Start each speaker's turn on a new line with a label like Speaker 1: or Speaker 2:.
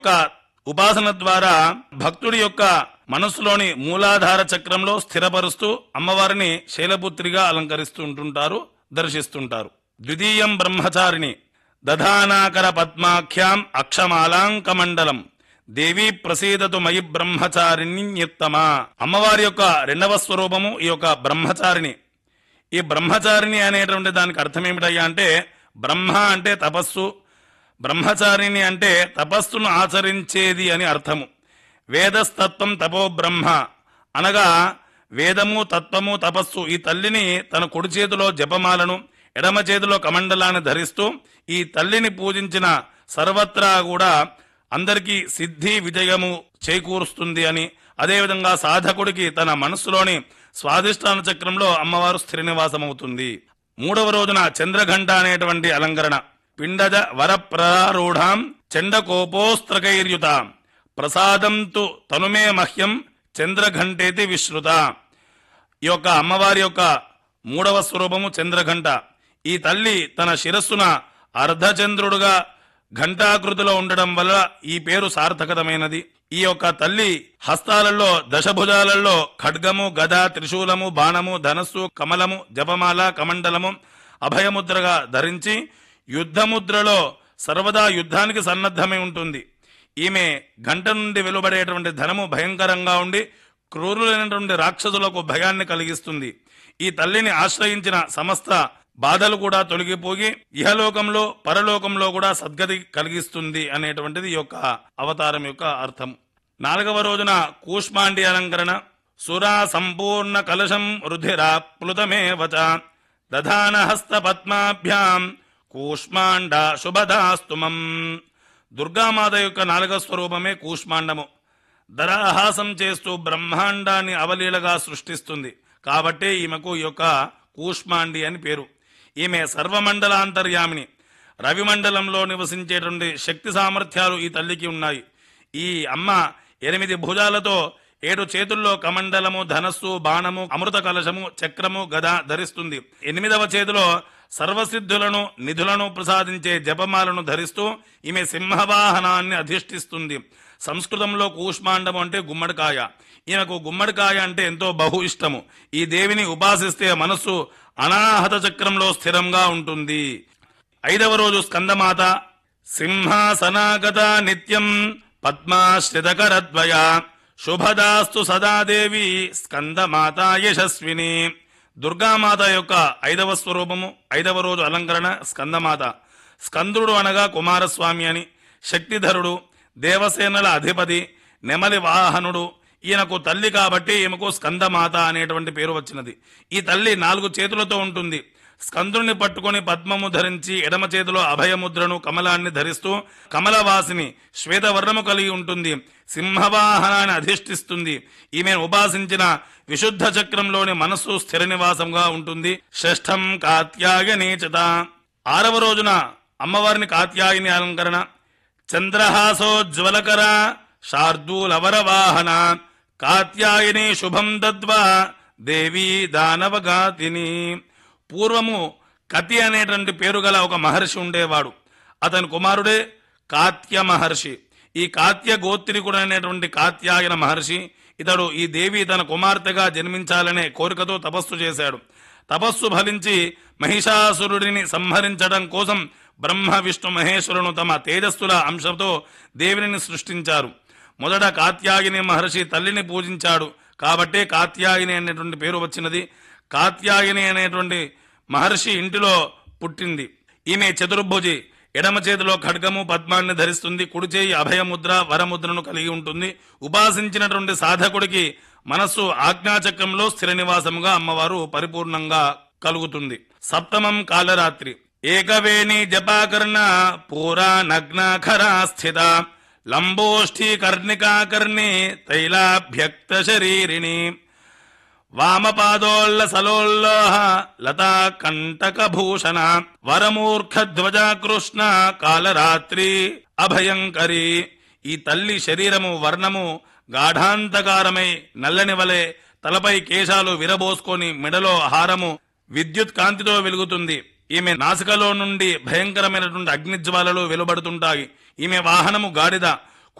Speaker 1: యొక్క ఉపాసన ద్వారా భక్తుడి యొక్క మనస్సులోని మూలాధార చక్రంలో స్థిరపరుస్తూ అమ్మవారిని శైలపుత్రిగా అలంకరిస్తూ ఉంటుంటారు దర్శిస్తుంటారు ద్వితీయం బ్రహ్మచారిణి దధానాకర పద్మాఖ్యాం అక్షమాలాంకమండలం దేవి ప్రసీదతు మయి బ్రహ్మచారిణ్యుత్తమ అమ్మవారి యొక్క రెండవ స్వరూపము ఈ యొక్క బ్రహ్మచారిణి ఈ బ్రహ్మచారిణి అనేటువంటి దానికి అర్థం ఏమిటయ్యా అంటే బ్రహ్మ అంటే తపస్సు బ్రహ్మచారిణి అంటే తపస్సును ఆచరించేది అని అర్థము వేదస్తత్వం తపో బ్రహ్మ అనగా వేదము తత్వము తపస్సు ఈ తల్లిని తన కుడి చేతిలో జపమాలను ఎడమ చేతిలో కమండలాన్ని ధరిస్తూ ఈ తల్లిని పూజించిన సర్వత్రా కూడా అందరికీ సిద్ధి విజయము చేకూరుస్తుంది అని అదేవిధంగా సాధకుడికి తన మనస్సులోని స్వాధిష్టాన చక్రంలో అమ్మవారు స్థిర నివాసమవుతుంది మూడవ రోజున చంద్రఘంట అనేటువంటి అలంకరణ పిండజ వరప్రారూఢాం చండకోపోస్త్రకైర్యుత ప్రసాదం తు తనుమే మహ్యం చంద్రఘంటేతి విశ్రుత ఈ యొక్క అమ్మవారి యొక్క మూడవ స్వరూపము చంద్రఘంట ఈ తల్లి తన శిరస్సున అర్ధచంద్రుడుగా ఘంటాకృతిలో ఉండడం వల్ల ఈ పేరు సార్థకతమైనది ఈ యొక్క తల్లి హస్తాలలో దశభుజాలలో ఖడ్గము గద త్రిశూలము బాణము ధనస్సు కమలము జపమాల కమండలము అభయముద్రగా ధరించి యుద్ధముద్రలో సర్వదా యుద్ధానికి సన్నద్ధమై ఉంటుంది ఈమె గంట నుండి వెలువడేటువంటి ధనము భయంకరంగా ఉండి క్రూరులైనటువంటి రాక్షసులకు భయాన్ని కలిగిస్తుంది ఈ తల్లిని ఆశ్రయించిన సమస్త బాధలు కూడా తొలగిపోయి ఇహలోకంలో పరలోకంలో కూడా సద్గతి కలిగిస్తుంది అనేటువంటిది ఈ యొక్క అవతారం యొక్క అర్థం నాలుగవ రోజున కూష్మాండి అలంకరణ సురా సంపూర్ణ కలశం రుధిరా ప్లుతమే వచ దధాన హస్త పద్మాభ్యాం కూష్మాండ శుభదాస్తుమం దుర్గామాత యొక్క నాలుగవ స్వరూపమే కూష్మాండము దరాహాసం చేస్తూ బ్రహ్మాండాన్ని అవలీలగా సృష్టిస్తుంది కాబట్టే ఈమెకు ఈ యొక్క కూష్మాండి అని పేరు ఈమె సర్వమండలాంతర్యామిని రవిమండలంలో నివసించేటువంటి శక్తి సామర్థ్యాలు ఈ తల్లికి ఉన్నాయి ఈ అమ్మ ఎనిమిది భుజాలతో ఏడు చేతుల్లో కమండలము ధనస్సు బాణము అమృత కలశము చక్రము గద ధరిస్తుంది ఎనిమిదవ చేతిలో సర్వసిద్ధులను నిధులను ప్రసాదించే జపమాలను ధరిస్తూ ఈమె సింహవాహనాన్ని అధిష్ఠిస్తుంది సంస్కృతంలో కూష్మాండము అంటే గుమ్మడికాయ ఈమెకు గుమ్మడికాయ అంటే ఎంతో బహు ఇష్టము ఈ దేవిని ఉపాసిస్తే మనస్సు అనాహత చక్రంలో స్థిరంగా ఉంటుంది ఐదవ రోజు స్కందమాత సింహాసనాగత నిత్యం పద్మాశ్రితకరద్వయ శుభదాస్తు సదాదేవి స్కందమాత యశస్విని దుర్గామాత యొక్క ఐదవ స్వరూపము ఐదవ రోజు అలంకరణ స్కందమాత స్కందుడు అనగా కుమారస్వామి అని శక్తిధరుడు దేవసేనల అధిపతి నెమలి వాహనుడు ఈయనకు తల్లి కాబట్టి ఈమెకు స్కందమాత అనేటువంటి పేరు వచ్చినది ఈ తల్లి నాలుగు చేతులతో ఉంటుంది స్కందుని పట్టుకొని పద్మము ధరించి ఎడమ చేతిలో అభయముద్రను కమలాన్ని ధరిస్తూ కమలవాసిని శ్వేతవర్ణము కలిగి ఉంటుంది సింహవాహనాన్ని అధిష్ఠిస్తుంది ఈమెను ఉపాసించిన విశుద్ధ చక్రంలోని మనస్సు స్థిర నివాసంగా ఉంటుంది షష్ఠం కాత్యాయనీచత ఆరవ రోజున అమ్మవారిని కాత్యాయని అలంకరణ చంద్రహాసోజ్వలకర శార్దూలవర వాహన కాత్యాయని శుభం దద్వా దేవీ దానవగాతిని పూర్వము కతి అనేటువంటి పేరు గల ఒక మహర్షి ఉండేవాడు అతని కుమారుడే కాత్య మహర్షి ఈ కాత్య గోత్రికుడు అనేటువంటి కాత్యాయన మహర్షి ఇతడు ఈ దేవి తన కుమార్తెగా జన్మించాలనే కోరికతో తపస్సు చేశాడు తపస్సు ఫలించి మహిషాసురుడిని సంహరించడం కోసం బ్రహ్మ విష్ణు మహేశ్వరును తమ తేజస్సుల అంశంతో దేవిని సృష్టించారు మొదట కాత్యాయని మహర్షి తల్లిని పూజించాడు కాబట్టే కాత్యాయని అనేటువంటి పేరు వచ్చినది కాత్యాయని అనేటువంటి మహర్షి ఇంటిలో పుట్టింది ఈమె చతుర్భుజి ఎడమ చేతిలో ఖడ్గము పద్మాన్ని ధరిస్తుంది కుడి చేయి అభయముద్ర వరముద్రను కలిగి ఉంటుంది ఉపాసించినటువంటి సాధకుడికి మనస్సు ఆజ్ఞాచక్రంలో స్థిర నివాసముగా అమ్మవారు పరిపూర్ణంగా కలుగుతుంది సప్తమం కాలరాత్రి ఏకవేణి జపాకర్ణ పూరా నగ్నాఖరా స్థిత లంబోష్ఠీ కర్ణికాకర్ణి తైలాభ్యక్త శరీరిణి వామపాదోల్ల సలోల్లోహ లతా కంటక భూషణ వరమూర్ఖ ధ్వజ కృష్ణ కాలరాత్రి అభయంకరి ఈ తల్లి శరీరము వర్ణము గాఢాంతకారమై నల్లని వలె తలపై కేశాలు విరబోసుకొని మెడలో హారము విద్యుత్ కాంతితో వెలుగుతుంది ఈమె నాసికలో నుండి భయంకరమైనటువంటి అగ్నిజ్వాలలు వెలువడుతుంటాయి ఈమె వాహనము గాడిద